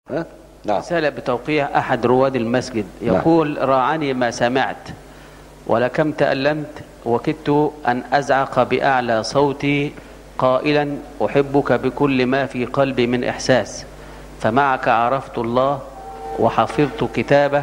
ها نعم رسالة بتوقيع أحد رواد المسجد يقول راعني ما سمعت ولكم تألمت وكدت أن أزعق بأعلى صوتي قائلا أحبك بكل ما في قلبي من إحساس فمعك عرفت الله وحفظت كتابه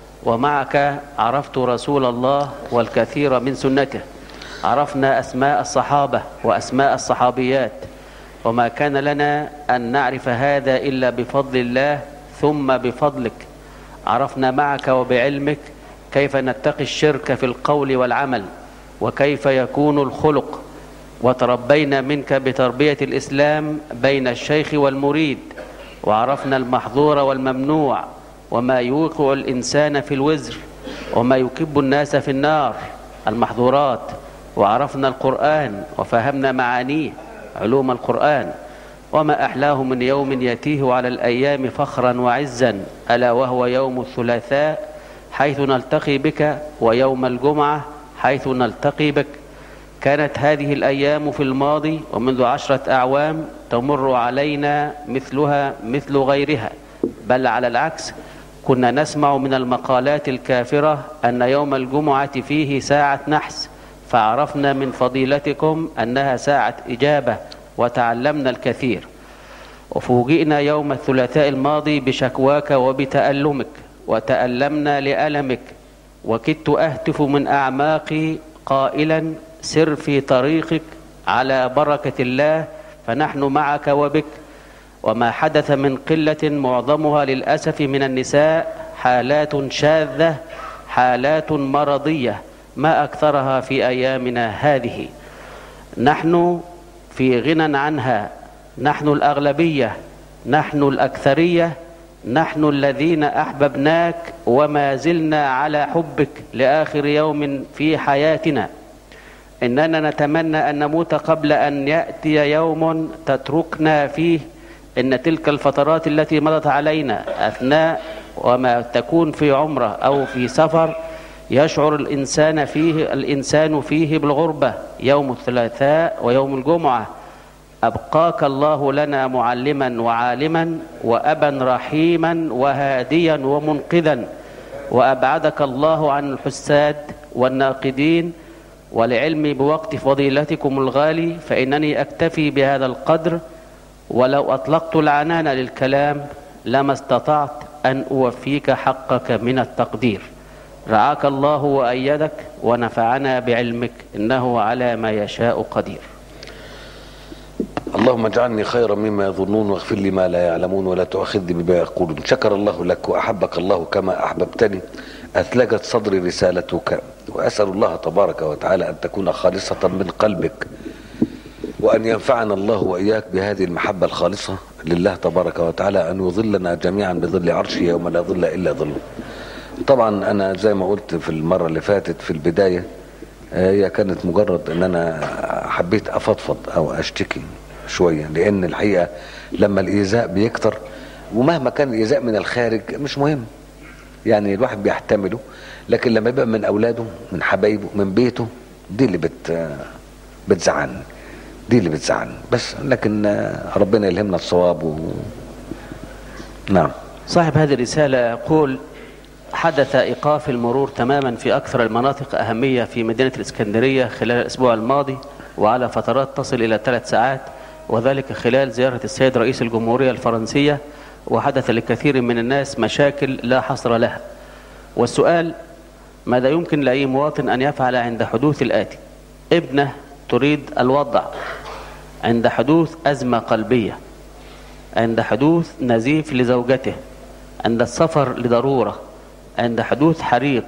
ومعك عرفت رسول الله والكثير من سنته عرفنا أسماء الصحابة وأسماء الصحابيات وما كان لنا أن نعرف هذا إلا بفضل الله ثم بفضلك عرفنا معك وبعلمك كيف نتقي الشرك في القول والعمل وكيف يكون الخلق وتربينا منك بتربية الإسلام بين الشيخ والمريد وعرفنا المحظور والممنوع وما يوقع الإنسان في الوزر وما يكب الناس في النار المحظورات وعرفنا القرآن وفهمنا معانيه علوم القرآن وما أحلاه من يوم يتيه على الأيام فخرا وعزا ألا وهو يوم الثلاثاء حيث نلتقي بك ويوم الجمعة حيث نلتقي بك كانت هذه الأيام في الماضي ومنذ عشرة أعوام تمر علينا مثلها مثل غيرها بل على العكس كنا نسمع من المقالات الكافرة أن يوم الجمعة فيه ساعة نحس فعرفنا من فضيلتكم أنها ساعة إجابة وتعلمنا الكثير وفوجئنا يوم الثلاثاء الماضي بشكواك وبتألمك وتألمنا لألمك وكدت أهتف من أعماقي قائلا سر في طريقك على بركة الله فنحن معك وبك وما حدث من قلة معظمها للأسف من النساء حالات شاذة حالات مرضية ما أكثرها في أيامنا هذه نحن في غنى عنها نحن الأغلبية نحن الأكثرية نحن الذين أحببناك وما زلنا على حبك لآخر يوم في حياتنا إننا نتمنى أن نموت قبل أن يأتي يوم تتركنا فيه إن تلك الفترات التي مضت علينا أثناء وما تكون في عمره أو في سفر يشعر الإنسان فيه الإنسان فيه بالغربة يوم الثلاثاء ويوم الجمعة أبقاك الله لنا معلما وعالما وأبا رحيما وهاديا ومنقذا وأبعدك الله عن الحساد والناقدين ولعلمي بوقت فضيلتكم الغالي فإنني أكتفي بهذا القدر ولو أطلقت العنان للكلام لما استطعت أن أوفيك حقك من التقدير رعاك الله وأيدك ونفعنا بعلمك إنه على ما يشاء قدير اللهم اجعلني خيرا مما يظنون واغفر لي ما لا يعلمون ولا تؤاخذني بما يقولون شكر الله لك وأحبك الله كما أحببتني أثلجت صدري رسالتك وأسأل الله تبارك وتعالى أن تكون خالصة من قلبك وأن ينفعنا الله وإياك بهذه المحبة الخالصة لله تبارك وتعالى أن يظلنا جميعا بظل عرشه يوم لا ظل إلا ظله طبعا أنا زي ما قلت في المرة اللي فاتت في البداية هي كانت مجرد أن أنا حبيت أفضفض أو أشتكي شوية لأن الحقيقة لما الإيذاء بيكتر ومهما كان الإيذاء من الخارج مش مهم يعني الواحد بيحتمله لكن لما يبقى من أولاده من حبايبه من بيته دي اللي بت بتزعلني دي اللي بتزعلني بس لكن ربنا يلهمنا الصواب و... نعم صاحب هذه الرسالة يقول حدث إيقاف المرور تماما في أكثر المناطق أهمية في مدينة الإسكندرية خلال الأسبوع الماضي وعلى فترات تصل إلى ثلاث ساعات وذلك خلال زيارة السيد رئيس الجمهورية الفرنسية وحدث لكثير من الناس مشاكل لا حصر لها والسؤال ماذا يمكن لأي مواطن أن يفعل عند حدوث الآتي ابنه تريد الوضع عند حدوث أزمة قلبية عند حدوث نزيف لزوجته عند السفر لضرورة عند حدوث حريق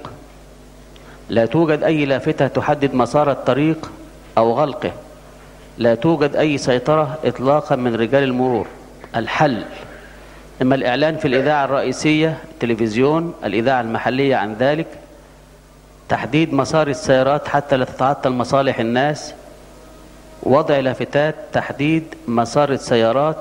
لا توجد أي لافتة تحدد مسار الطريق أو غلقه لا توجد أي سيطرة إطلاقا من رجال المرور الحل إما الإعلان في الإذاعة الرئيسية التلفزيون الإذاعة المحلية عن ذلك تحديد مسار السيارات حتى لا تتعطل مصالح الناس وضع لافتات تحديد مسار السيارات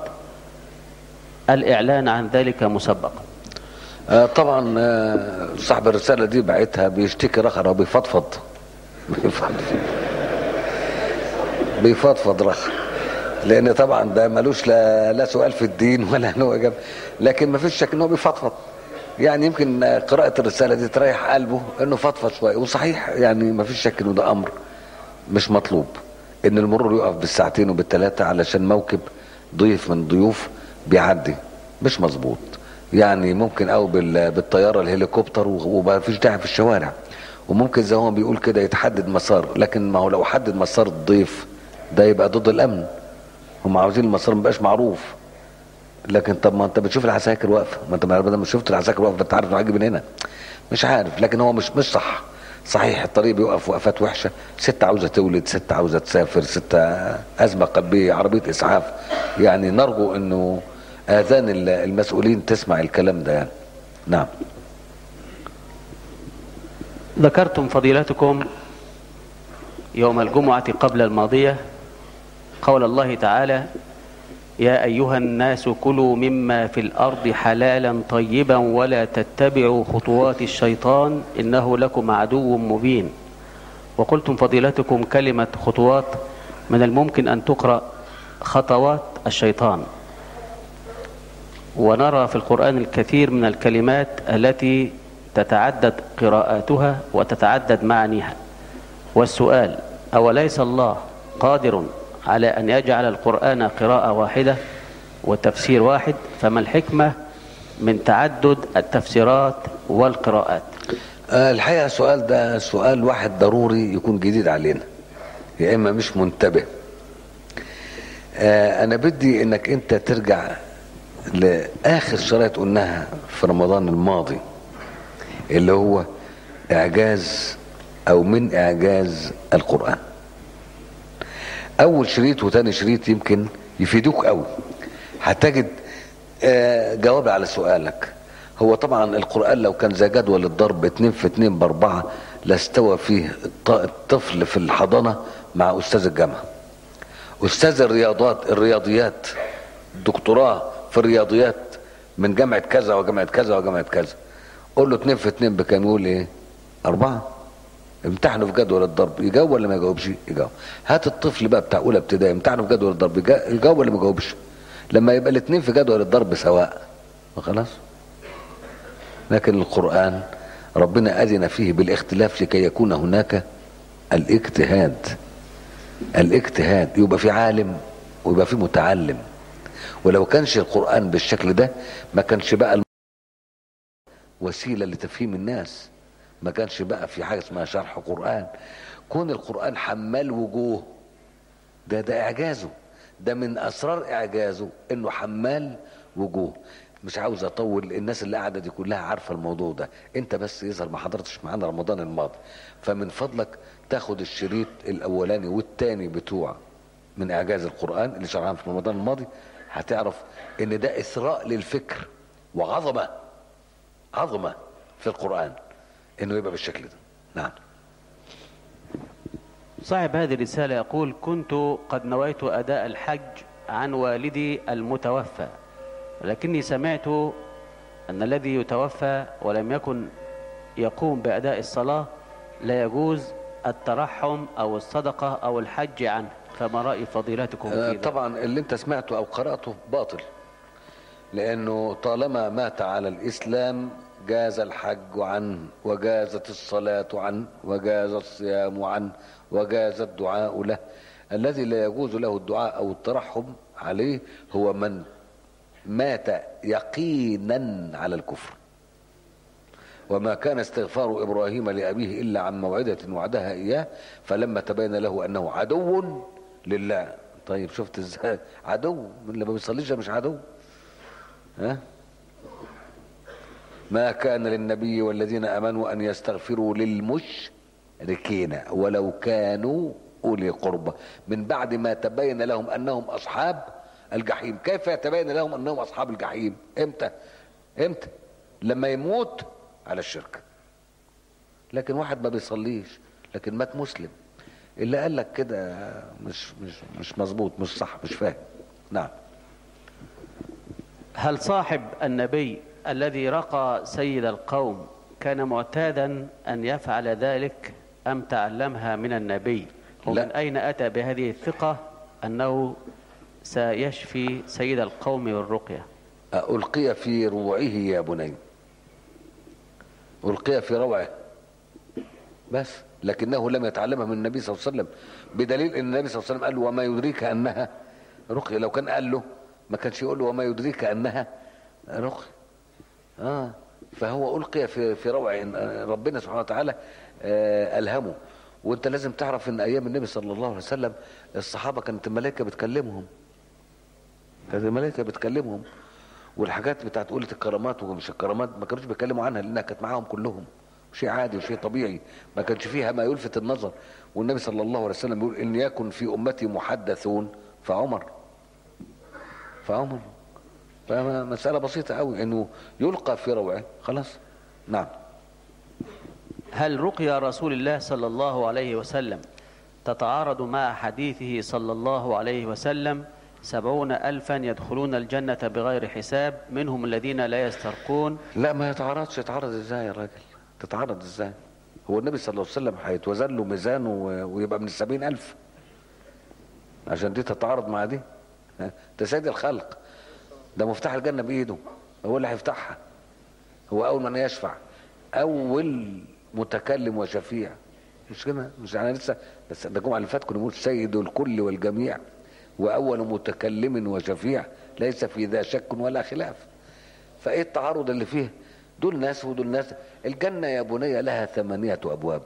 الإعلان عن ذلك مسبقا آه طبعا آه صاحب الرسالة دي بعتها بيشتكي رخر وبيفضفض بيفضفض بيفضفض رخر لان طبعا ده ملوش لا, لا سؤال في الدين ولا له اجابه لكن ما فيش شك ان هو بيفضفض يعني يمكن قراءة الرسالة دي تريح قلبه انه فضفض شوية وصحيح يعني ما فيش شك انه ده امر مش مطلوب ان المرور يقف بالساعتين وبالثلاثة علشان موكب ضيف من ضيوف بيعدي مش مظبوط يعني ممكن او بال- بالطيارة الهليكوبتر وما فيش داعي في الشوارع وممكن زي هو بيقول كده يتحدد مسار لكن ما هو لو حدد مسار الضيف ده يبقى ضد الامن هم عاوزين المسار ما يبقاش معروف لكن طب ما انت بتشوف العساكر واقفه ما انت ما شفت العساكر واقفه انت عارف انه هيجي من هنا مش عارف لكن هو مش مش صح صحيح الطريق بيوقف وقفات وحشه ست عاوزه تولد ست عاوزه تسافر ست ازمه قلبيه عربيه اسعاف يعني نرجو انه اذان ال- المسؤولين تسمع الكلام ده يعني نعم ذكرتم فضيلتكم يوم الجمعة قبل الماضية قول الله تعالى يا أيها الناس كلوا مما في الأرض حلالا طيبا ولا تتبعوا خطوات الشيطان إنه لكم عدو مبين وقلتم فضيلتكم كلمة خطوات من الممكن أن تقرأ خطوات الشيطان ونرى في القرآن الكثير من الكلمات التي تتعدد قراءاتها وتتعدد معانيها والسؤال أوليس الله قادر على أن يجعل القرآن قراءة واحدة وتفسير واحد فما الحكمة من تعدد التفسيرات والقراءات آه، الحقيقه السؤال ده سؤال واحد ضروري يكون جديد علينا يا اما مش منتبه آه، انا بدي انك انت ترجع لاخر شريط قلناها في رمضان الماضي اللي هو اعجاز او من اعجاز القران اول شريط وتاني شريط يمكن يفيدوك قوي هتجد آه، جواب على سؤالك هو طبعا القرآن لو كان زي جدول الضرب اتنين في اتنين باربعة لاستوى فيه الط- الطفل في الحضانة مع أستاذ الجامعة أستاذ الرياضات الرياضيات دكتوراه في الرياضيات من جامعة كذا وجامعة كذا وجامعة كذا قول له اتنين في اتنين بكام يقول ايه أربعة امتحنوا في جدول الضرب يجاوب ولا ما يجاوبش يجاوب هات الطفل بقى بتاع اولى ابتدائي امتحنوا في جدول الضرب يجا- يجاوب ولا ما يجاوبش لما يبقى الاثنين في جدول الضرب سواء خلاص لكن القرآن ربنا أذن فيه بالاختلاف لكي يكون هناك الاجتهاد الاجتهاد يبقى في عالم ويبقى في متعلم ولو كانش القرآن بالشكل ده ما كانش بقى الم- وسيلة لتفهيم الناس ما كانش بقى في حاجة اسمها شرح قرآن كون القرآن حمال وجوه ده ده إعجازه ده من أسرار إعجازه إنه حمال وجوه مش عاوز أطول الناس اللي قاعدة دي كلها عارفة الموضوع ده أنت بس يظهر ما حضرتش معانا رمضان الماضي فمن فضلك تاخد الشريط الأولاني والتاني بتوع من إعجاز القرآن اللي شرحناه في رمضان الماضي هتعرف إن ده إثراء للفكر وعظمة عظمة في القرآن إنه يبقى بالشكل ده نعم صاحب هذه الرسالة يقول كنت قد نويت أداء الحج عن والدي المتوفى لكني سمعت أن الذي يتوفى ولم يكن يقوم بأداء الصلاة لا يجوز الترحم أو الصدقة أو الحج عنه فما رأي فضيلتكم في آه، ذلك؟ طبعا اللي انت سمعته او قرأته باطل لانه طالما مات على الاسلام جاز الحج عنه وجازت الصلاة عنه وجاز الصيام عنه وجاز الدعاء له الذي لا يجوز له الدعاء او الترحم عليه هو من مات يقينا على الكفر وما كان استغفار ابراهيم لابيه الا عن موعده وعدها اياه فلما تبين له انه عدو لله طيب شفت ازاي عدو من اللي ما بيصليش ده مش عدو ها ما كان للنبي والذين امنوا ان يستغفروا للمشركين ولو كانوا اولي قربى من بعد ما تبين لهم انهم اصحاب الجحيم كيف يتبين لهم انهم اصحاب الجحيم امتى امتى لما يموت على الشرك لكن واحد ما بيصليش لكن مات مسلم اللي قال لك كده مش مش مش مظبوط مش صح مش فاهم نعم هل صاحب النبي الذي رقى سيد القوم كان معتادا أن يفعل ذلك أم تعلمها من النبي ومن لا. أين أتى بهذه الثقة أنه سيشفي سيد القوم بالرقية ألقي في روعه يا بني ألقي في روعه بس لكنه لم يتعلمها من النبي صلى الله عليه وسلم بدليل ان النبي صلى الله عليه وسلم قال له وما يدريك انها رقية لو كان قال له ما كانش يقول له وما يدريك انها رقية اه فهو القي في في روع ربنا سبحانه وتعالى آه الهمه وانت لازم تعرف ان ايام النبي صلى الله عليه وسلم الصحابه كانت الملائكه بتكلمهم كانت الملائكه بتكلمهم والحاجات بتاعت قولة الكرامات ومش الكرامات ما كانوش بيتكلموا عنها لانها كانت معاهم كلهم شيء عادي وشيء طبيعي ما كانش فيها ما يلفت النظر والنبي صلى الله عليه وسلم يقول ان يكن في امتي محدثون فعمر فعمر فمسألة بسيطة قوي انه يلقى في روعه خلاص نعم هل رقيا رسول الله صلى الله عليه وسلم تتعارض مع حديثه صلى الله عليه وسلم سبعون ألفا يدخلون الجنة بغير حساب منهم الذين لا يسترقون لا ما يتعارضش يتعارض ازاي يا راجل تتعارض ازاي هو النبي صلى الله عليه وسلم هيتوزن له ميزانه ويبقى من السبعين ألف عشان دي تتعارض مع دي ده سيد الخلق ده مفتاح الجنة بإيده هو اللي هيفتحها هو أول من يشفع أول متكلم وشفيع مش كده مش انا لسه بس ده الجمعه اللي فاتت كنا بنقول سيد الكل والجميع واول متكلم وشفيع ليس في ذا شك ولا خلاف فايه التعارض اللي فيه دول ناس ودول ناس الجنه يا بني لها ثمانيه ابواب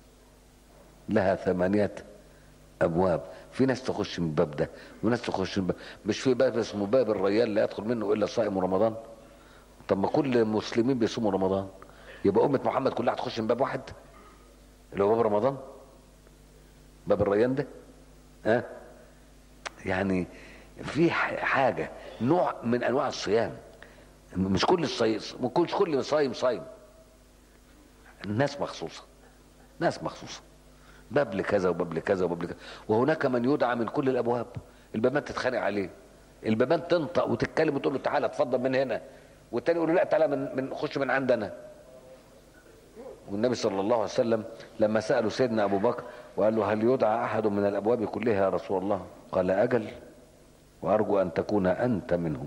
لها ثمانيه ابواب في ناس تخش من الباب ده وناس تخش من باب مش في باب اسمه باب الريان لا يدخل منه الا صائم رمضان طب ما كل المسلمين بيصوموا رمضان يبقى امه محمد كلها هتخش من باب واحد اللي هو باب رمضان باب الريان ده ها أه؟ يعني في حاجه نوع من انواع الصيام مش كل الصيام مش كل صايم صايم ناس مخصوصه ناس مخصوصه باب لكذا وباب لكذا وباب لكذا وهناك من يدعى من كل الابواب البابان تتخانق عليه البابان تنطق وتتكلم وتقول له تعالى اتفضل من هنا والتاني يقول له لا تعالى من, من خش من عندنا والنبي صلى الله عليه وسلم لما سألوا سيدنا أبو بكر وقال له هل يدعى أحد من الأبواب كلها يا رسول الله قال أجل وأرجو أن تكون أنت منهم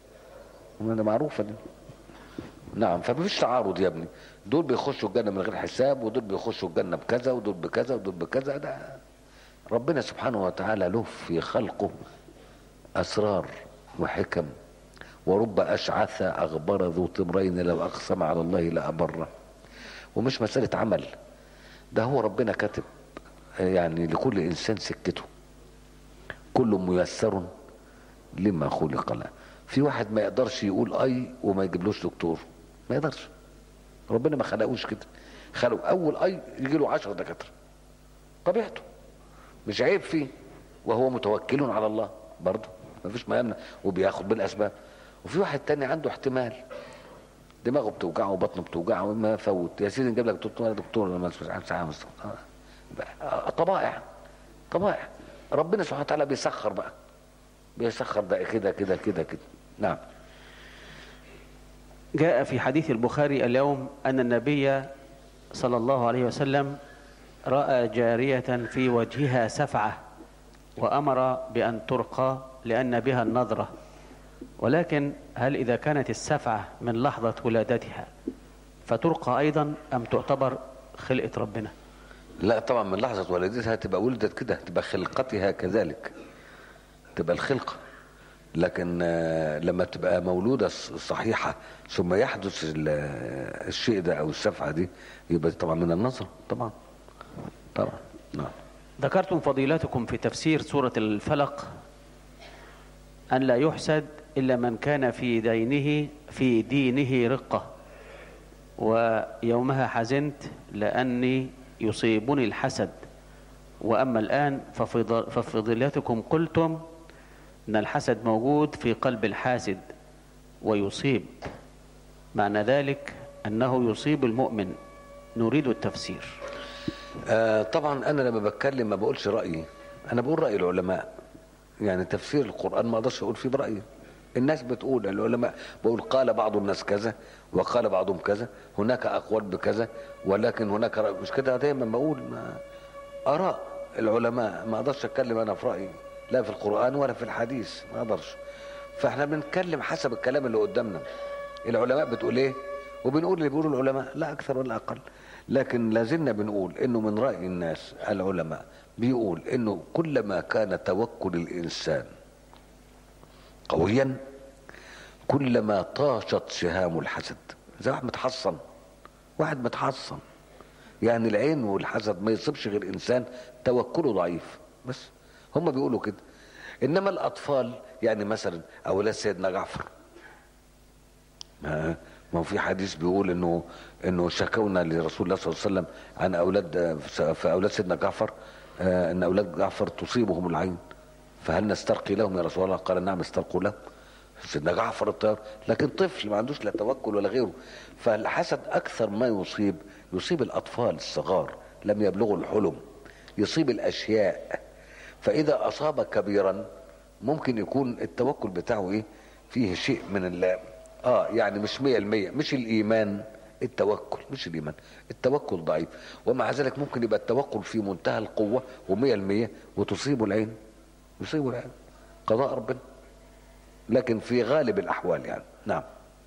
ده معروفة دي نعم فمفيش تعارض يا ابني دول بيخشوا الجنة من غير حساب ودول بيخشوا الجنة بكذا ودول بكذا ودول بكذا ده ربنا سبحانه وتعالى له في خلقه أسرار وحكم ورب أشعث أغبر ذو تمرين لو أقسم على الله لأبره ومش مسألة عمل ده هو ربنا كاتب يعني لكل إنسان سكته كل ميسر لما خلق له في واحد ما يقدرش يقول أي وما يجيبلوش دكتور ما يقدرش ربنا ما خلقوش كده خلقوا أول أي يجي له 10 دكاترة طبيعته مش عيب فيه وهو متوكل على الله برضه ما فيش ما يمنع وبياخد بالأسباب وفي واحد تاني عنده احتمال دماغه بتوجعه وبطنه بتوجعه ما فوت يا سيدي نجيب لك دكتور دكتور لما مش عارف طبائع طبائع ربنا سبحانه وتعالى بيسخر بقى بيسخر ده كده كده كده كده نعم جاء في حديث البخاري اليوم أن النبي صلى الله عليه وسلم رأى جارية في وجهها سفعة وأمر بأن ترقى لأن بها النظرة ولكن هل إذا كانت السفعة من لحظة ولادتها فترقى أيضا أم تعتبر خلقة ربنا لا طبعا من لحظة ولادتها تبقى ولدت كده تبقى خلقتها كذلك تبقى الخلقة لكن لما تبقى مولودة صحيحة ثم يحدث الشيء ده أو السفعة دي يبقى طبعا من النظر طبعا طبعا نعم ذكرتم فضيلتكم في تفسير سورة الفلق أن لا يحسد إلا من كان في دينه في دينه رقة ويومها حزنت لأني يصيبني الحسد وأما الآن ففضيلتكم قلتم أن الحسد موجود في قلب الحاسد ويصيب معنى ذلك أنه يصيب المؤمن نريد التفسير آه طبعا أنا لما بتكلم ما بقولش رأيي أنا بقول رأي العلماء يعني تفسير القرآن ما اقدرش اقول فيه برأيي الناس بتقول العلماء بقول قال بعض الناس كذا وقال بعضهم كذا هناك اقوال بكذا ولكن هناك رأي مش كده دايما بقول ما اراء العلماء ما اقدرش اتكلم انا في رأيي لا في القرآن ولا في الحديث ما اقدرش فاحنا بنتكلم حسب الكلام اللي قدامنا العلماء بتقول ايه وبنقول اللي بيقولوا العلماء لا اكثر ولا اقل لكن لازلنا بنقول انه من راي الناس العلماء بيقول انه كلما كان توكل الانسان قويا كلما طاشت سهام الحسد زي واحد متحصن واحد متحصن يعني العين والحسد ما يصيبش غير انسان توكله ضعيف بس هم بيقولوا كده انما الاطفال يعني مثلا اولاد سيدنا جعفر ما ما هو في حديث بيقول انه انه شكونا لرسول الله صلى الله عليه وسلم عن اولاد في اولاد سيدنا جعفر آه، ان اولاد جعفر تصيبهم العين فهل نسترقي لهم يا رسول الله قال نعم استرقوا لهم سيدنا جعفر الطيار لكن طفل ما عندوش لا توكل ولا غيره فالحسد اكثر ما يصيب يصيب الاطفال الصغار لم يبلغوا الحلم يصيب الاشياء فاذا اصاب كبيرا ممكن يكون التوكل بتاعه ايه فيه شيء من ال اه يعني مش مية المية مش الايمان التوكل مش الايمان التوكل ضعيف ومع ذلك ممكن يبقى التوكل في منتهى القوة ومية المية وتصيبه العين يصيبه العين قضاء ربنا لكن في غالب الاحوال يعني نعم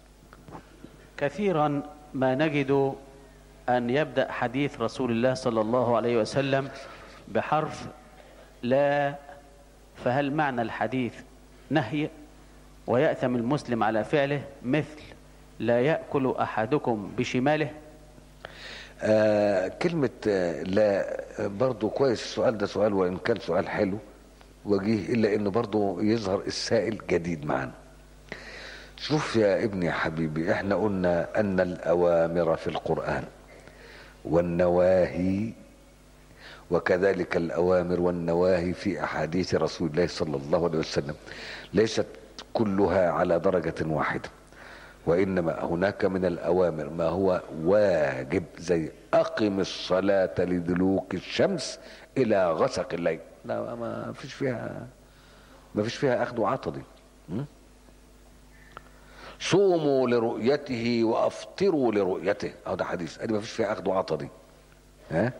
كثيرا ما نجد أن يبدأ حديث رسول الله صلى الله عليه وسلم بحرف لا فهل معنى الحديث نهي ويأثم المسلم على فعله مثل لا يأكل أحدكم بشماله آه كلمة آه لا آه، برضو كويس السؤال ده سؤال وإن كان سؤال حلو وجيه إلا إنه برضو يظهر السائل جديد معنا شوف يا ابني يا حبيبي احنا قلنا أن الأوامر في القرآن والنواهي وكذلك الأوامر والنواهي في أحاديث رسول الله صلى الله عليه وسلم ليست كلها على درجة واحدة وإنما هناك من الأوامر ما هو واجب زي أقم الصلاة لدلوك الشمس إلى غسق الليل لا ما فيش فيها ما فيش فيها أخذ وعطا دي م? صوموا لرؤيته وافطروا لرؤيته اهو ده حديث ادي ما فيش فيها اخذ وعطا دي ها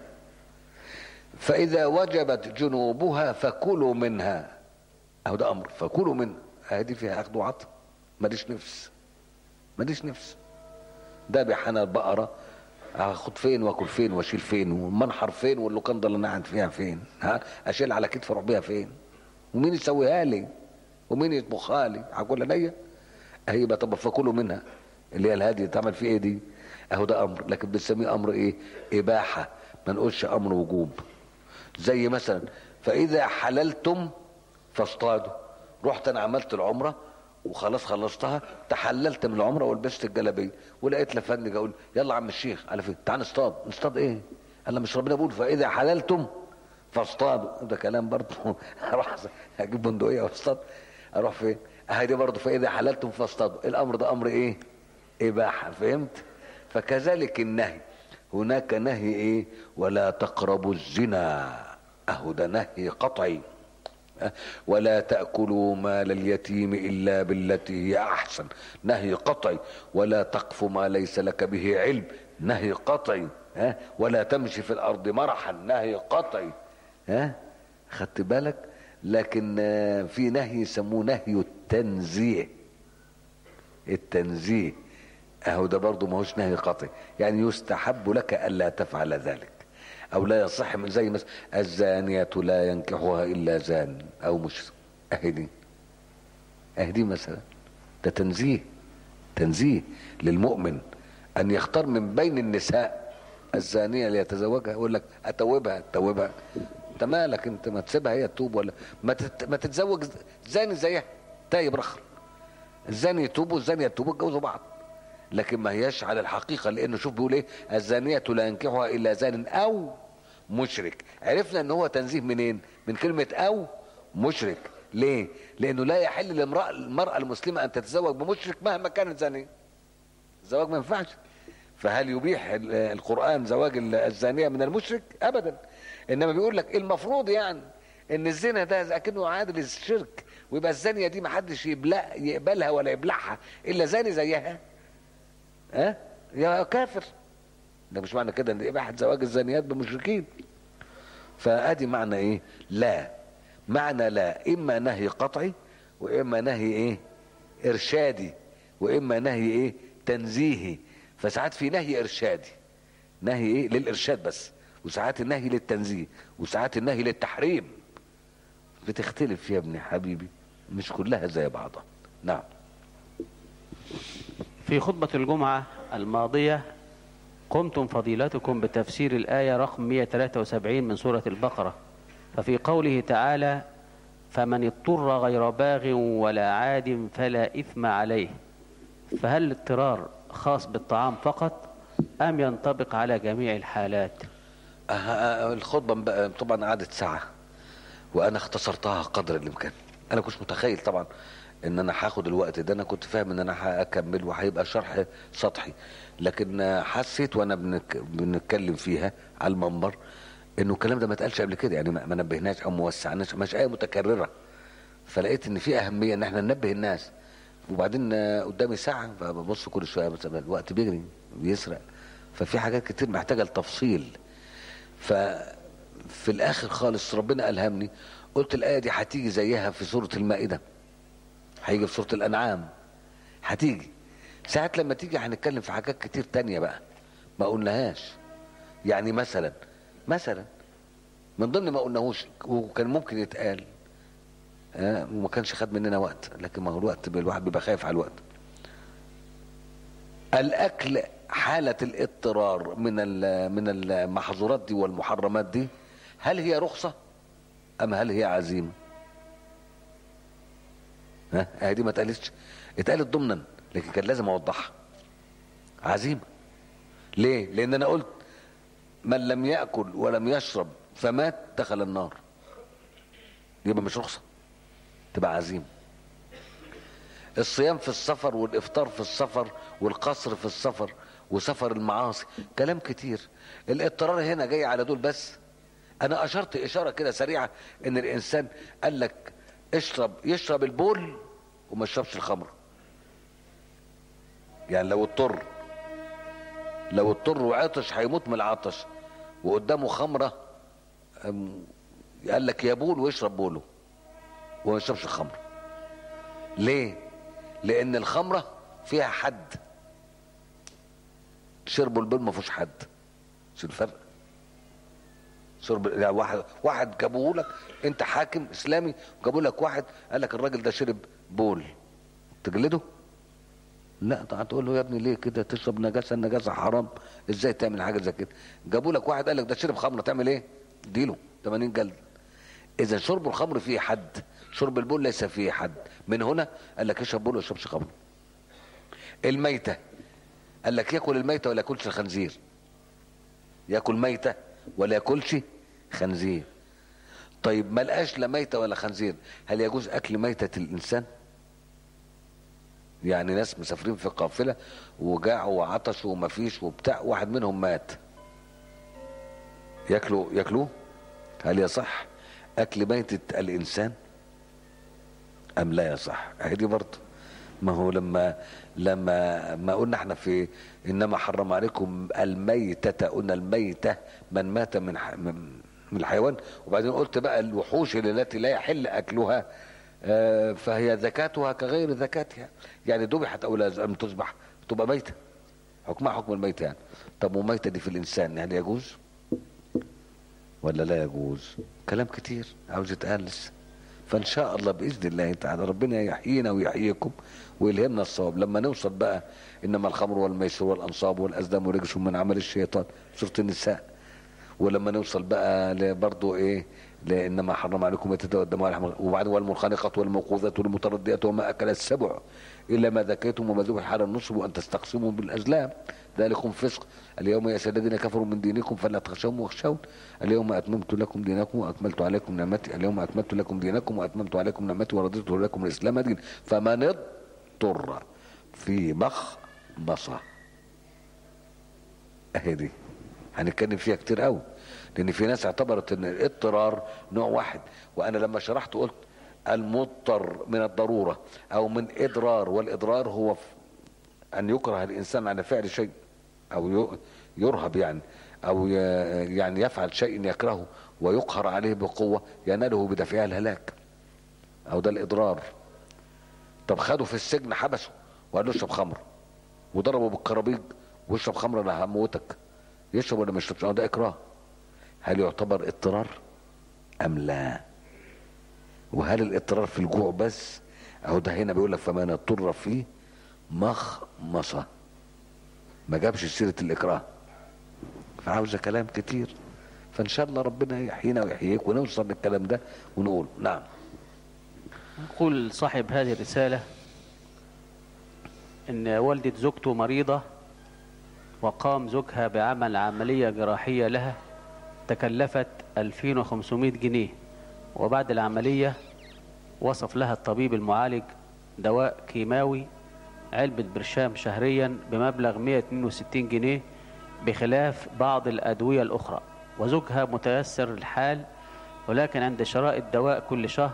فاذا وجبت جنوبها فكلوا منها اهو ده امر فكلوا منها هذه فيها اخذ وعطا ماليش نفس ماليش نفس ذبح انا البقره هاخد فين واكل فين واشيل فين والمنحر فين واللوكاندا اللي انا قاعد فيها فين ها اشيل على كتفي اروح بيها فين ومين يسويها لي ومين يطبخها لي هاكلها ليا هي بقى طب فكلوا منها اللي هي الهادي تعمل فيه ايه دي اهو ده امر لكن بنسميه امر ايه اباحه ما نقولش امر وجوب زي مثلا فاذا حللتم فاصطادوا رحت انا عملت العمره وخلاص خلصتها تحللت من العمره ولبست الجلابيه ولقيت لفندق اقول يلا عم الشيخ على فين تعال نصطاد نصطاد ايه قال لي مش ربنا بيقول فاذا حللتم فاصطادوا ده كلام برضه اروح اجيب بندقيه واصطاد اروح فين هذه برضه فاذا حللتم فاصطادوا الامر ده امر ايه اباحه فهمت فكذلك النهي هناك نهي ايه ولا تقربوا الزنا اهو ده نهي قطعي ولا تأكلوا مال اليتيم إلا بالتي هي أحسن نهي قطعي ولا تقف ما ليس لك به علم نهي قطعي ها ولا تمشي في الأرض مرحا نهي قطعي ها خدت بالك لكن في نهي يسموه نهي التنزيه التنزيه اهو ده برضه ما هوش نهي قطعي يعني يستحب لك الا تفعل ذلك او لا يصح من زي مثلا الزانية لا ينكحها الا زان او مشرك اهي دي اهي دي مثلا ده تنزيه تنزيه للمؤمن ان يختار من بين النساء الزانية اللي يتزوجها يقول لك اتوبها اتوبها انت مالك انت ما تسيبها هي تتوب ولا ما تت... ما تتزوج زاني زيها تايب رخر الزاني يتوب والزانية يتوبوا يتجوزوا بعض لكن ما هياش على الحقيقة لأنه شوف بيقول إيه الزانية لا ينكحها إلا زان أو مشرك عرفنا أن هو تنزيه منين من كلمة أو مشرك ليه لأنه لا يحل لامرأة المرأة المسلمة أن تتزوج بمشرك مهما كانت زانية الزواج ما ينفعش فهل يبيح القرآن زواج الزانية من المشرك أبدا إنما بيقول لك المفروض يعني ان الزنا ده اكنه عادل الشرك ويبقى الزانيه دي ما حدش يبلع يقبلها ولا يبلعها الا زاني زيها ها يا كافر ده مش معنى كده ان اباحه زواج الزانيات بمشركين فادي معنى ايه لا معنى لا اما نهي قطعي واما نهي ايه ارشادي واما نهي ايه تنزيهي فساعات في نهي ارشادي نهي ايه للارشاد بس وساعات النهي للتنزيه وساعات النهي للتحريم بتختلف يا ابني حبيبي مش كلها زي بعضها نعم في خطبة الجمعة الماضية قمتم فضيلتكم بتفسير الآية رقم 173 من سورة البقرة ففي قوله تعالى فمن اضطر غير باغ ولا عاد فلا إثم عليه فهل الاضطرار خاص بالطعام فقط أم ينطبق على جميع الحالات أه أه الخطبة بقى طبعا قعدت ساعة وانا اختصرتها قدر الامكان انا كنت متخيل طبعا ان انا هاخد الوقت ده انا كنت فاهم ان انا هكمل وهيبقى شرح سطحي لكن حسيت وانا بنك بنتكلم فيها على المنبر انه الكلام ده ما اتقالش قبل كده يعني ما نبهناش او ما وسعناش مش ايه متكرره فلقيت ان في اهميه ان احنا ننبه الناس وبعدين قدامي ساعه فببص كل شويه بس الوقت بيجري بيسرق ففي حاجات كتير محتاجه التفصيل ففي الاخر خالص ربنا الهمني قلت الايه دي هتيجي زيها في سوره المائده هيجي في سوره الانعام هتيجي ساعات لما تيجي هنتكلم في حاجات كتير تانية بقى ما قلناهاش يعني مثلا مثلا من ضمن ما قلناهوش وكان ممكن يتقال آه وما كانش خد مننا وقت لكن ما هو الوقت الواحد بيبقى خايف على الوقت الاكل حالة الاضطرار من من المحظورات دي والمحرمات دي هل هي رخصة ام هل هي عزيمة ها دي ما اتقالتش اتقالت ضمنا لكن كان لازم اوضحها عزيمة ليه لان انا قلت من لم يأكل ولم يشرب فمات دخل النار يبقى مش رخصة تبقى عزيمة الصيام في السفر والافطار في السفر والقصر في السفر وسفر المعاصي كلام كتير الاضطرار هنا جاي على دول بس انا اشرت اشاره كده سريعه ان الانسان قال لك اشرب يشرب البول وما يشربش الخمر يعني لو اضطر لو اضطر وعطش هيموت من العطش وقدامه خمره قال لك يبول ويشرب بوله وما يشربش الخمر ليه لان الخمره فيها حد شربوا البول ما فيهوش حد شو الفرق شرب يعني واحد واحد جابوه لك انت حاكم اسلامي جابوا لك واحد قال لك الراجل ده شرب بول تجلده لا طبعا تقول له يا ابني ليه كده تشرب نجاسه النجاسه حرام ازاي تعمل حاجه زي كده جابوا لك واحد قال لك ده شرب خمره تعمل ايه اديله 80 جلد اذا شرب الخمر فيه حد شرب البول ليس فيه حد من هنا قال لك اشرب بول وما اشربش خمر الميته قال لك ياكل الميته ولا ياكلش الخنزير ياكل ميته ولا ياكلش خنزير طيب ما لقاش لا ميته ولا خنزير هل يجوز اكل ميته الانسان يعني ناس مسافرين في قافله وجاعوا وعطشوا وما فيش وبتاع واحد منهم مات ياكلوا ياكلوه هل يصح اكل ميته الانسان ام لا يصح هذه برضه ما هو لما لما ما قلنا احنا في انما حرم عليكم الميتة قلنا الميتة من مات من من الحيوان وبعدين قلت بقى الوحوش التي لا يحل اكلها آه فهي زكاتها كغير زكاتها يعني ذبحت او لم تذبح تبقى ميتة حكمها حكم الميتة يعني طب وميتة دي في الانسان هل يجوز ولا لا يجوز كلام كتير عاوز يتقال لسه فان شاء الله باذن الله تعالى ربنا يحيينا ويحييكم ويلهمنا الصواب لما نوصل بقى انما الخمر والميسر والانصاب والازلام ورجس من عمل الشيطان سوره النساء ولما نوصل بقى برضه ايه لانما حرم عليكم ميتة والدم واللحم وبعد والمنخنقة والموقوذة والمتردية وما اكل السبع الا ما ذكيتم وما ذبح على النصب وان تستقسموا بالازلام ذلكم فسق اليوم يا الذين كفروا من دينكم فلا تخشوهم واخشون اليوم اتممت لكم دينكم واكملت عليكم نعمتي اليوم اكملت لكم دينكم واتممت عليكم نعمتي ورضيت لكم الاسلام دين فمن اضطر في مخمصة اهي دي هنتكلم فيها كتير قوي لان في ناس اعتبرت ان الاضطرار نوع واحد وانا لما شرحت قلت المضطر من الضرورة او من اضرار والاضرار هو ان يكره الانسان على فعل شيء او يرهب يعني او ي- يعني يفعل شيء يكرهه ويقهر عليه بقوه يناله بدافعها الهلاك او ده الاضرار طب خده في السجن حبسه وقال له اشرب خمر وضربه بالكرابيج واشرب خمر انا هموتك يشرب ولا ما يشربش أه ده اكراه هل يعتبر اضطرار ام لا وهل الاضطرار في الجوع بس اهو ده هنا بيقول لك فمن اضطر فيه مخمصه ما جابش سيره الاكراه فعاوزه كلام كتير فان شاء الله ربنا يحيينا ويحييك ونوصل للكلام ده ونقول نعم يقول صاحب هذه الرسالة إن والدة زوجته مريضة وقام زوجها بعمل عملية جراحية لها تكلفت 2500 جنيه وبعد العملية وصف لها الطبيب المعالج دواء كيماوي علبة برشام شهريا بمبلغ 162 جنيه بخلاف بعض الأدوية الأخرى وزوجها متيسر الحال ولكن عند شراء الدواء كل شهر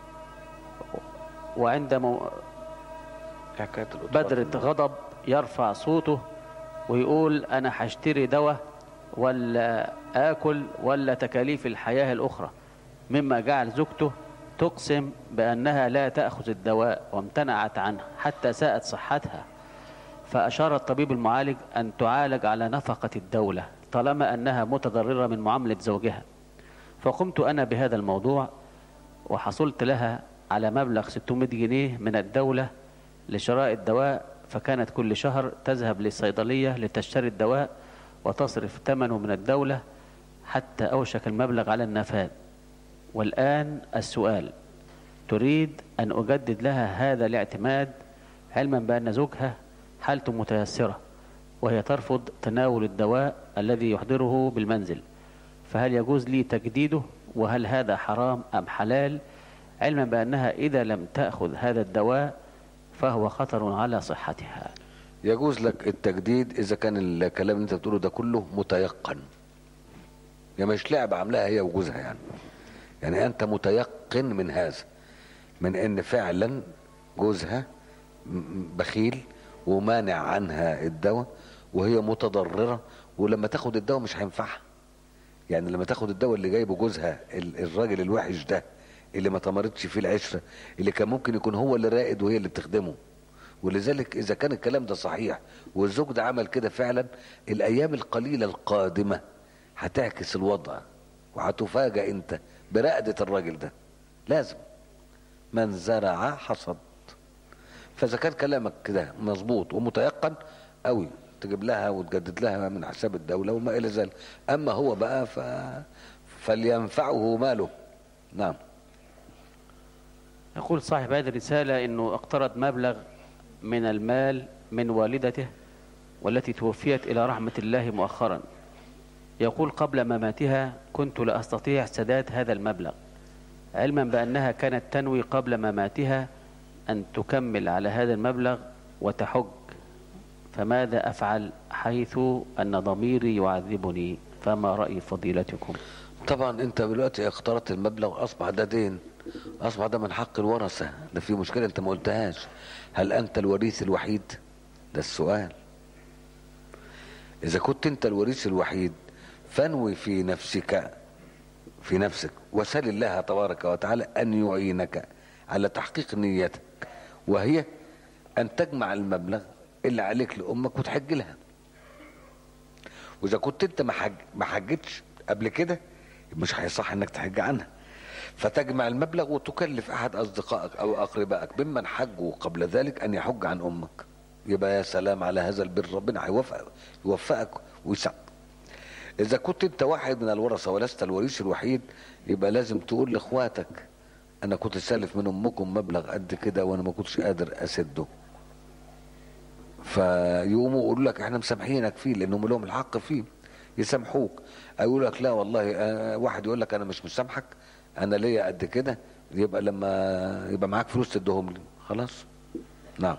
وعند مو... حكايه الأضطرار. بدرة غضب يرفع صوته ويقول أنا هشتري دواء ولا آكل ولا تكاليف الحياة الأخرى مما جعل زوجته تقسم بأنها لا تأخذ الدواء وامتنعت عنه حتى ساءت صحتها فأشار الطبيب المعالج أن تعالج على نفقة الدولة طالما أنها متضررة من معاملة زوجها فقمت أنا بهذا الموضوع وحصلت لها على مبلغ 600 جنيه من الدولة لشراء الدواء فكانت كل شهر تذهب للصيدلية لتشتري الدواء وتصرف ثمنه من الدولة حتى أوشك المبلغ على النفاذ والآن السؤال تريد أن أجدد لها هذا الاعتماد علما بأن زوجها حالته متيسرة وهي ترفض تناول الدواء الذي يحضره بالمنزل فهل يجوز لي تجديده وهل هذا حرام أم حلال علما بأنها إذا لم تأخذ هذا الدواء فهو خطر على صحتها يجوز لك التجديد اذا كان الكلام اللي انت بتقوله ده كله متيقن يعني مش لعبه عاملاها هي وجوزها يعني يعني انت متيقن من هذا من ان فعلا جوزها م- م- بخيل ومانع عنها الدواء وهي متضرره ولما تاخد الدواء مش هينفعها يعني لما تاخد الدواء اللي جايبه جوزها ال- الراجل الوحش ده اللي ما تمرتش فيه العشره اللي كان ممكن يكون هو اللي رائد وهي اللي بتخدمه ولذلك اذا كان الكلام ده صحيح والزوج ده عمل كده فعلا الايام القليله القادمه هتعكس الوضع وهتفاجئ انت برقده الراجل ده لازم من زرع حصد فاذا كان كلامك كده مظبوط ومتيقن قوي تجيب لها وتجدد لها من حساب الدوله وما الى ذلك اما هو بقى ف... فلينفعه ماله نعم يقول صاحب هذه الرسالة أنه اقترض مبلغ من المال من والدته والتي توفيت إلى رحمة الله مؤخرا يقول قبل مماتها كنت لا أستطيع سداد هذا المبلغ علما بأنها كانت تنوي قبل مماتها أن تكمل على هذا المبلغ وتحج فماذا أفعل حيث أن ضميري يعذبني فما رأي فضيلتكم طبعا انت دلوقتي اقترضت المبلغ اصبح ده دين اصبح ده من حق الورثه ده في مشكله انت ما قلتهاش هل انت الوريث الوحيد ده السؤال اذا كنت انت الوريث الوحيد فانوي في نفسك في نفسك وسل الله تبارك وتعالى ان يعينك على تحقيق نيتك وهي ان تجمع المبلغ اللي عليك لامك وتحج لها واذا كنت انت ما حج ما حجتش قبل كده مش هيصح انك تحج عنها فتجمع المبلغ وتكلف احد اصدقائك او اقربائك ممن حجوا قبل ذلك ان يحج عن امك يبقى يا سلام على هذا البر ربنا هيوفقك يوفقك ويسعدك اذا كنت انت واحد من الورثه ولست الوريث الوحيد يبقى لازم تقول لاخواتك انا كنت سالف من امكم مبلغ قد كده وانا ما كنتش قادر اسده فيقوموا يقولوا لك احنا مسامحينك فيه لانهم لهم الحق فيه يسامحوك يقول لك لا والله آه، واحد يقول لك انا مش مسامحك انا ليا قد كده يبقى لما يبقى معاك فلوس تديهم لي خلاص نعم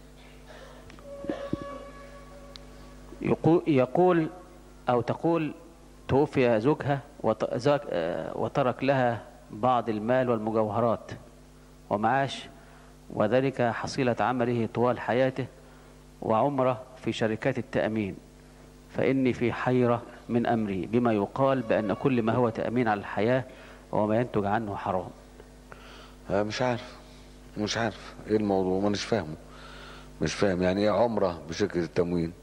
يقو- يقول أو تقول توفي زوجها وت- زاك- آه، وترك لها بعض المال والمجوهرات ومعاش وذلك حصيلة عمله طوال حياته وعمره في شركات التأمين فإني في حيرة من أمري بما يقال بأن كل ما هو تأمين على الحياة وما ينتج عنه حرام آه مش عارف مش عارف ايه الموضوع ما مش فاهمه مش فاهم يعني ايه عمره بشركة التموين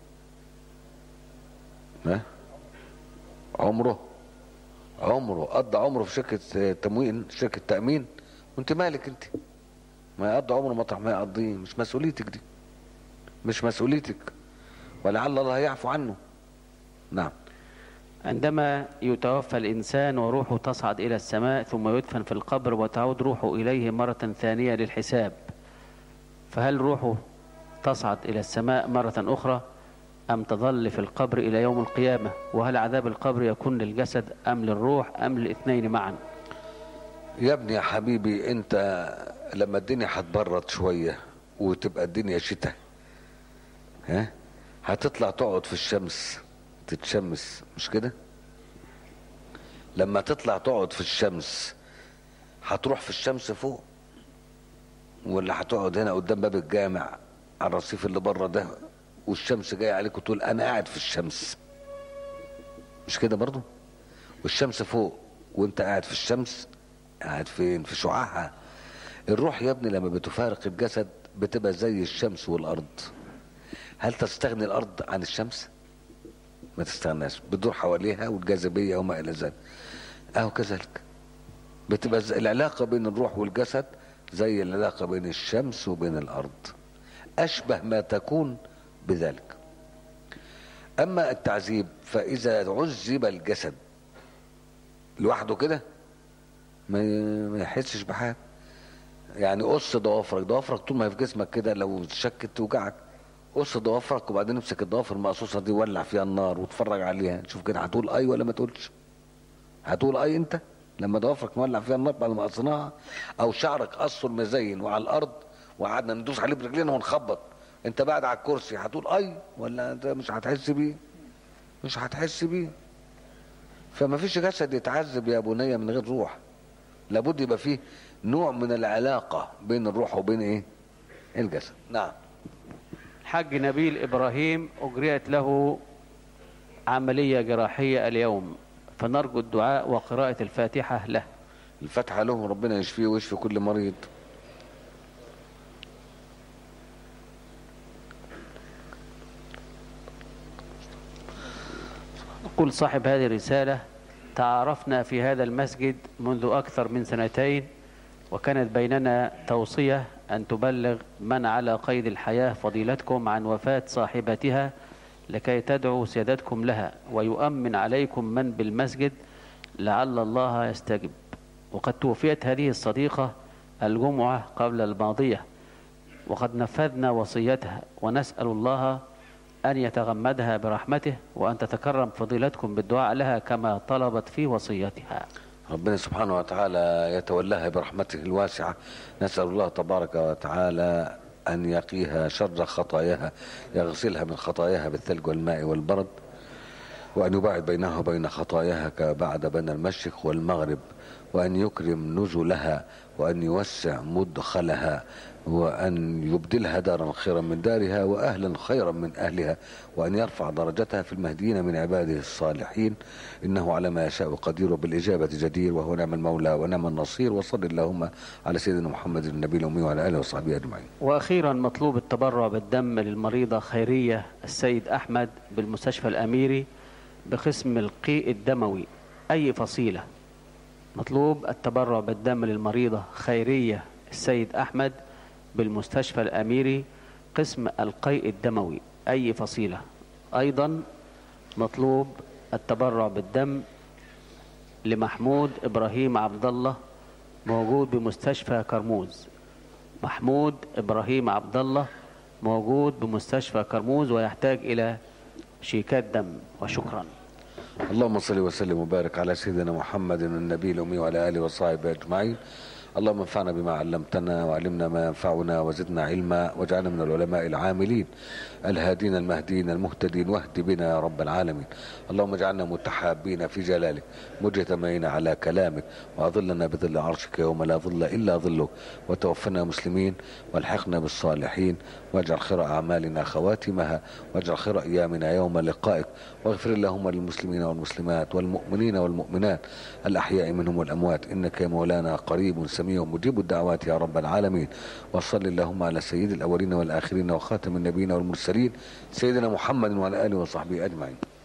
ها عمره عمره قضى عمره في شركة تموين شركة تأمين وانت مالك انت ما يقضي عمره مطرح ما يقضيه مش مسؤوليتك دي مش مسؤوليتك ولعل الله يعفو عنه نعم عندما يتوفى الإنسان وروحه تصعد إلى السماء ثم يدفن في القبر وتعود روحه إليه مرة ثانية للحساب فهل روحه تصعد إلى السماء مرة أخرى أم تظل في القبر إلى يوم القيامة وهل عذاب القبر يكون للجسد أم للروح أم للاثنين معا يا ابني يا حبيبي انت لما الدنيا هتبرد شوية وتبقى الدنيا شتاء ها هتطلع تقعد في الشمس تتشمس مش كده لما تطلع تقعد في الشمس هتروح في الشمس فوق ولا هتقعد هنا قدام باب الجامع على الرصيف اللي بره ده والشمس جايه عليك وتقول انا قاعد في الشمس مش كده برضو والشمس فوق وانت قاعد في الشمس قاعد فين في شعاعها الروح يا ابني لما بتفارق الجسد بتبقى زي الشمس والارض هل تستغني الارض عن الشمس ما تستغناش بتدور حواليها والجاذبيه وما الى ذلك اهو كذلك بتبقى زي العلاقه بين الروح والجسد زي العلاقه بين الشمس وبين الارض اشبه ما تكون بذلك اما التعذيب فاذا عذب الجسد لوحده كده ما ما يحسش بحاجه يعني قص ضوافرك ضوافرك طول ما هي في جسمك كده لو شكت توجعك قص ضوافرك وبعدين امسك الضوافر المقصوصه دي ولع فيها النار واتفرج عليها شوف كده هتقول اي ولا ما تقولش هتقول اي انت لما ضوافرك مولع فيها النار بعد ما قصناها او شعرك قصه المزين وعلى الارض وقعدنا ندوس عليه برجلينا ونخبط انت بعد على الكرسي هتقول اي ولا انت مش هتحس بيه مش هتحس بيه فما فيش جسد يتعذب يا بني من غير روح لابد يبقى فيه نوع من العلاقة بين الروح وبين ايه الجسد نعم حج نبيل إبراهيم أجريت له عملية جراحية اليوم فنرجو الدعاء وقراءة الفاتحة له الفتحة له ربنا يشفيه ويشفي كل مريض يقول صاحب هذه الرسالة تعارفنا في هذا المسجد منذ أكثر من سنتين وكانت بيننا توصية أن تبلغ من على قيد الحياة فضيلتكم عن وفاة صاحبتها لكي تدعوا سيادتكم لها ويؤمن عليكم من بالمسجد لعل الله يستجب وقد توفيت هذه الصديقة الجمعة قبل الماضية وقد نفذنا وصيتها ونسأل الله أن يتغمدها برحمته وأن تتكرم فضيلتكم بالدعاء لها كما طلبت في وصيتها ربنا سبحانه وتعالى يتولاها برحمته الواسعة نسأل الله تبارك وتعالى أن يقيها شر خطاياها يغسلها من خطاياها بالثلج والماء والبرد وأن يباعد بينها وبين خطاياها كبعد بين المشرق والمغرب وأن يكرم نزلها وأن يوسع مدخلها وأن يبدلها دارا خيرا من دارها وأهلا خيرا من أهلها وأن يرفع درجتها في المهديين من عباده الصالحين إنه على ما يشاء قدير وبالإجابة جدير وهو نعم المولى ونعم النصير وصل اللهم على سيدنا محمد النبي الأمي وعلى آله وصحبه أجمعين وأخيرا مطلوب التبرع بالدم للمريضة خيرية السيد أحمد بالمستشفى الأميري بقسم القيء الدموي أي فصيلة مطلوب التبرع بالدم للمريضة خيرية السيد أحمد بالمستشفى الأميري قسم القيء الدموي أي فصيلة أيضا مطلوب التبرع بالدم لمحمود إبراهيم عبد الله موجود بمستشفى كرموز محمود إبراهيم عبد الله موجود بمستشفى كرموز ويحتاج إلى شيكات دم وشكرا اللهم صل وسلم وبارك على سيدنا محمد النبي الأمي وعلى آله وصحبه أجمعين اللهم انفعنا بما علمتنا وعلمنا ما ينفعنا وزدنا علما واجعلنا من العلماء العاملين الهادين المهديين المهتدين واهد بنا يا رب العالمين اللهم اجعلنا متحابين في جلالك مجتمعين على كلامك واظلنا بظل عرشك يوم لا ظل الا ظلك وتوفنا مسلمين والحقنا بالصالحين واجعل خير اعمالنا خواتمها واجعل خير ايامنا يوم لقائك واغفر اللهم للمسلمين والمسلمات والمؤمنين والمؤمنات الاحياء منهم والاموات انك يا مولانا قريب سميع مجيب الدعوات يا رب العالمين وصل اللهم على سيد الاولين والاخرين وخاتم النبيين والمرسلين سيدنا محمد وعلى اله وصحبه اجمعين